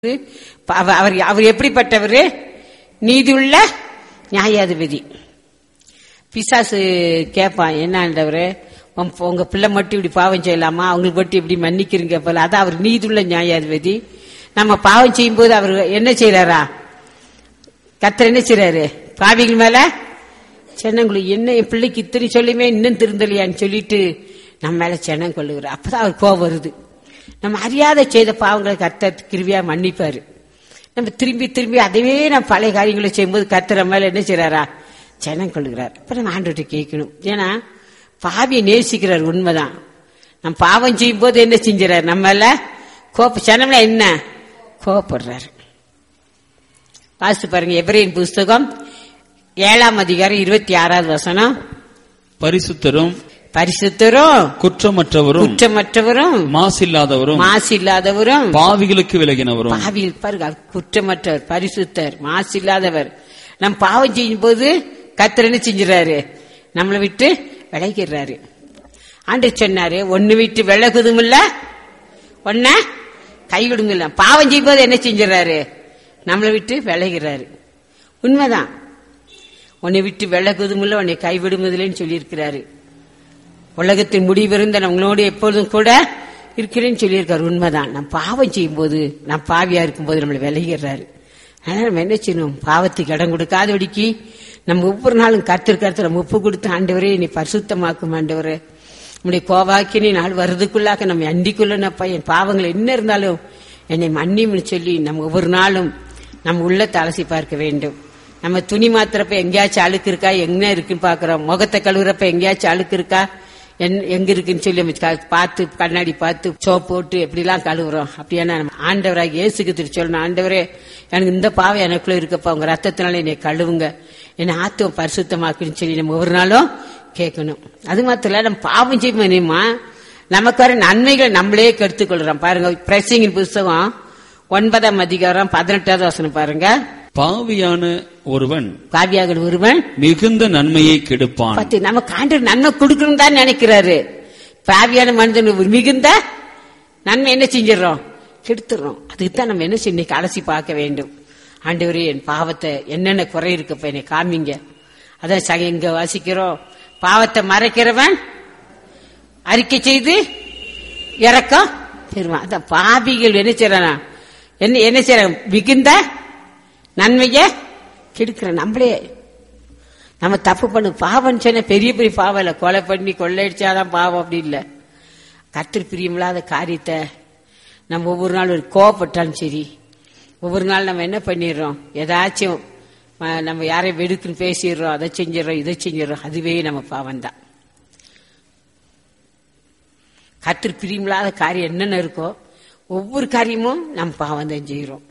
அவ- அவர் அவர் எப்படிப்பட்டவர் நீதியுள்ள நியாயாதிபதி பிசாசு கேட்பான் என்ன ஆண்டவரே உம் உங்க பிள்ளை மட்டும் இப்படி பாவம் செய்யலாமா அவங்களுக்கு மட்டும் இப்படி மன்னிக்கிறீங்க போல அதான் அவர் நீதியுள்ள நியாயாதிபதி நம்ம பாவம் செய்யும்போது அவர் என்ன செய்யறாரா கத்தர் என்ன செய்றாரு பாவிகள் மேல சென்னங்குழி என்ன என் பிள்ளைக்கு இத்தனை சொல்லியுமே இன்னும் திருந்தலையான்னு சொல்லிட்டு நம்ம மேல சென்னம் கொள்ளுகிறார் அப்பதான் அவர் கோபம் வருது நம்ம அறியாத செய்த பாவங்களை கத்தர் கிருவியா மன்னிப்பாரு நம்ம திரும்பி திரும்பி அதவே நம்ம பழைய காரியங்களை செய்யும்போது கத்தர் நம்ம மேல என்ன செய்றாரா சென்னம் கொள்ளுகிறார் அப்ப நம்ம ஆண்டுகிட்ட கேட்கணும் ஏன்னா பாவியை நேசிக்கிறார் உண்மைதான் நம்ம பாவம் செய்யும் போது என்ன செஞ்சுறாரு நம்ம மேல கோப்ப சனம்ல என்ன கோவப்படுறாரு வாசித்து பாருங்க எப்ரேன் புஸ்தகம் ஏழாம் அதிகாரம் இருபத்தி ஆறாவது வசனம் பரிசுத்தரும் பரிசுத்தரும் குற்றமற்றவரும் குற்றமற்றவரும் மாசில்லாதவரும் மாசு இல்லாதவரும் பாவிகளுக்கு விலகினவரும் பாவியில் பாருங்க அவர் குற்றமற்றவர் பரிசுத்தர் மாசு இல்லாதவர் நம் பாவம் செய்யும் போது கத்தர் என்ன செஞ்சுறாரு நம்மளை விட்டு விலகிடுறாரு ஆண்டு சொன்னாரு ஒன்னு விட்டு விலகுதும் இல்ல ஒன்ன கைவிடுங்க இல்ல பாவம் செய்யும் போது என்ன செஞ்சுறாரு நம்மளை விட்டு விலகிறாரு உண்மைதான் உன்னை விட்டு விலகுதும் இல்ல உன்னை கைவிடுவதில்லைன்னு சொல்லியிருக்கிறாரு உலகத்தின் முடிவிருந்த நான் உங்களோடு எப்பொழுதும் கூட இருக்கிறேன்னு சொல்லியிருக்காரு உண்மைதான் நான் பாவம் செய்யும்போது நான் பாவியா இருக்கும்போது நம்மளை விலகிடுறாரு அதனால நம்ம என்ன செய்யணும் பாவத்துக்கு இடம் கொடுக்காதபடிக்கு நம்ம ஒவ்வொரு நாளும் கத்திருக்கிறத நம்ம ஒப்பு கொடுத்து ஆண்டவரே நீ பரிசுத்தமாக்கும் ஆண்டவரே நம்முடைய கோவாக்கி நீ நாள் வருதுக்குள்ளாக்க நம்ம அண்டிக்குள்ளனப்பா என் பாவங்கள் என்ன இருந்தாலும் என்னை மன்னிம்னு சொல்லி நம்ம ஒவ்வொரு நாளும் நம்ம உள்ளத்தை அலசி பார்க்க வேண்டும் நம்ம துணி மாத்துறப்ப எங்கேயாச்சும் அழுக்கு இருக்கா என்ன இருக்குன்னு பாக்குறோம் முகத்தை கழுவுறப்ப எங்கேயாச்சும் அழுக்கு இருக்கா என்- எங்க இருக்குன்னு சொல்லி நம்ம க- பார்த்து கண்ணாடி பார்த்து சோப் போட்டு எப்படிலாம் கழுவுறோம் அப்படியான நம்ம ஆண்டவராக இயேசுக்கு திரு சொல்லணும் ஆண்டவரே எனக்கு இந்த பாவம் எனக்குள்ள இருக்கப்பா உங்க ரத்தத்தினால என்னை கழுவுங்க என்னை ஆத்துவ பரிசுத்தமாக்குன்னு சொல்லி நம்ம ஒவ்வொரு நாளும் கேட்கணும் அது மாத்திரம் இல்ல நம்ம பாவம் செய்யுமா நமக்கு வர நன்மைகளை நம்மளே கெடுத்துக் கொள்றோம் பாருங்க பிரசிங்கின் புஸ்தகம் ஒன்பதாம் அதிகாரம் பதினெட்டாவது வசனம் பாருங்க பாவியான ஒருவன் காவியாக ஒருவன் மிகுந்த நன்மையை கெடுப்பான் பத்தி நமக்கு ஆண்டவர் நன்மை கொடுக்கணும் தான் நினைக்கிறாரு பாவியான மனிதன் ஒரு மிகுந்த நன்மை என்ன செஞ்சிடறோம் கெடுத்துறோம் அதுக்கு தான் நம்ம என்ன செய்ய இன்னைக்கு அலசி பார்க்க வேண்டும் ஆண்டவரே என் பாவத்தை என்னென்ன குறை இருக்கப்ப என்னை காமிங்க அதான் சக இங்க வாசிக்கிறோம் பாவத்தை மறைக்கிறவன் அறிக்கை செய்து இறக்கம் பெறுவான் அதான் பாவிகள் என்ன செய்யறானா என்ன என்ன செய்யறாங்க மிகுந்த நன்மைய கெடுக்கிற நம்மளே நம்ம தப்பு பண்ணு பாவம் சொன்ன பெரிய பெரிய பாவம் இல்ல கொலை பண்ணி கொள்ளையடிச்சாதான் பாவம் அப்படி இல்ல கத்திரி பிரியமில்லாத காரியத்தை நம்ம ஒவ்வொரு நாள் ஒரு கோவப்பட்டாலும் சரி ஒவ்வொரு நாள் நம்ம என்ன பண்ணிடுறோம் ஏதாச்சும் அஹ், நம்ம யாரையும் வெடுக்குன்னு பேசிடுறோம் அதை செஞ்சிடறோம் இதை செஞ்சிடறோம் அதுவே நம்ம பாவம் தான் கத்திரி பிரியமில்லாத காரியம் என்னென்ன இருக்கோ ஒவ்வொரு காரியமும் நம்ம பாவம் தான் செய்கிறோம்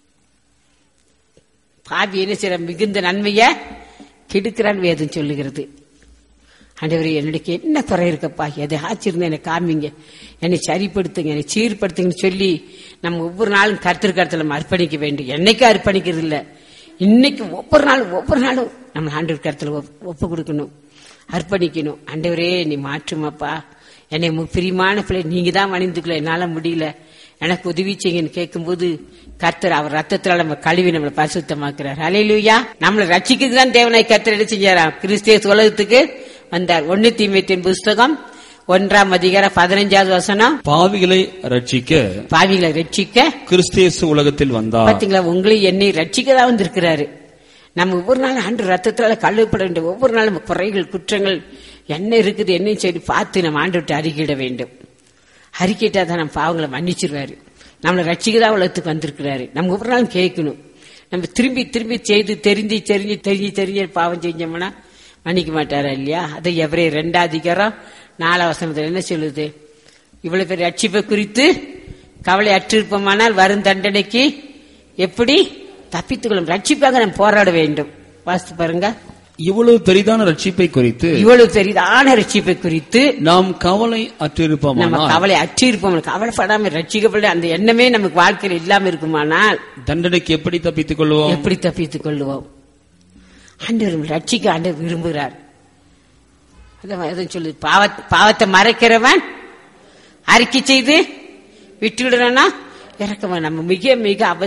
பாவி என்ன செய்யற மிகுந்த நன்மைய கெடுக்கிறான் வேதம் சொல்லுகிறது ஆண்டவரே என்னுடைய என்ன குறை இருக்கப்பா எதை ஆச்சிருந்த என்னை காமிங்க என்னை சரிப்படுத்துங்க என்னை சீர்படுத்துங்கன்னு சொல்லி நம்ம ஒவ்வொரு நாளும் கருத்து கருத்துல நம்ம அர்ப்பணிக்க வேண்டும் என்னைக்கும் அர்ப்பணிக்கிறது இல்ல இன்னைக்கு ஒவ்வொரு நாளும் ஒவ்வொரு நாளும் நம்ம ஆண்டவர் கருத்துல ஒப்- ஒப்பு கொடுக்கணும் அர்ப்பணிக்கணும் ஆண்டவரே நீ மாற்றுமாப்பா என்னை மு- பிரியமான பிள்ளை நீங்க தான் மணிந்துக்கல என்னால முடியல எனக்கு உதவி செய்யுங்கன்னு கேட்கும்போது கர்த்தர் அவர் ரத்தத்தினால நம்ம கழுவி நம்மளை பரிசுத்தமாக்குறார் அலையிலுயா நம்மளை ரட்சிக்கிறது தான் தேவனாய் கர்த்தர் என்ன செஞ்சாராம் கிறிஸ்திய உலகத்துக்கு வந்தார் ஒன்னு தீமைத்தின் புஸ்தகம் ஒன்றாம் அதிகாரம் பதினஞ்சாவது வசனம் பாவிகளை ரட்சிக்க பாவிகளை ரட்சிக்க கிறிஸ்தியசு உலகத்தில் வந்தார் பாத்தீங்களா உங்களை என்னை ரட்சிக்க தான் வந்திருக்கிறாரு நம்ம ஒவ்வொரு நாளும் ஆண்டு ரத்தத்தால கழுவப்பட வேண்டும் ஒவ்வொரு நாளும் நம்ம குறைகள் குற்றங்கள் என்ன இருக்குது என்ன சரி பார்த்து நம்ம ஆண்டு விட்டு அறிக்கையிட வேண்டும் அறிக்கையிட்டா தான் நம்ம பாவங்களை மன்னிச்சிருவாரு நம்மளை ரட்சிக்க தான் உலகத்துக்கு வந்திருக்கிறாரு நம்ம ஒவ்வொரு நாளும் கேட்கணும் நம்ம திரும்பி திரும்பி செய்து தெரிஞ்சு தெரிஞ்சு தெரிஞ்சு தெரிஞ்சு பாவம் செஞ்சோம்னா மன்னிக்க மாட்டாரா இல்லையா அதை எவரே ரெண்டாவது அதிகாரம் நாலாம் வசனத்துல என்ன சொல்லுது இவ்வளவு பேர் ரட்சிப்பை குறித்து கவலை அற்றிருப்போமானால் வரும் தண்டனைக்கு எப்படி தப்பித்துக்கொள்ளும் ரட்சிப்பாக நம்ம போராட வேண்டும் வாசித்து பாருங்க இவ்வளவு பெரிதான ரட்சிப்பை குறித்து இவ்வளவு பெரிதான ரட்சிப்பை குறித்து நாம் கவலை நம்ம அற்றிருப்போமானால் கவலை அற்றிருப்போம் கவலைப்படாம ரட்சிக்கப்பட அந்த எண்ணமே நமக்கு வாழ்க்கையில் இல்லாம இருக்குமானால் தண்டனைக்கு எப்படி தப்பித்துக் கொள்வோம் எப்படி தப்பித்துக் கொள்ளுவோம் ஆண்டவர் ரட்சிக்க ஆண்டவர் விரும்புகிறார் அதான் வேதம் சொல்லுது பாவ- பாவத்தை மறைக்கிறவன் அறிக்கை செய்து விட்டுவிடனா இறக்கமா நம்ம மிக மிக அவ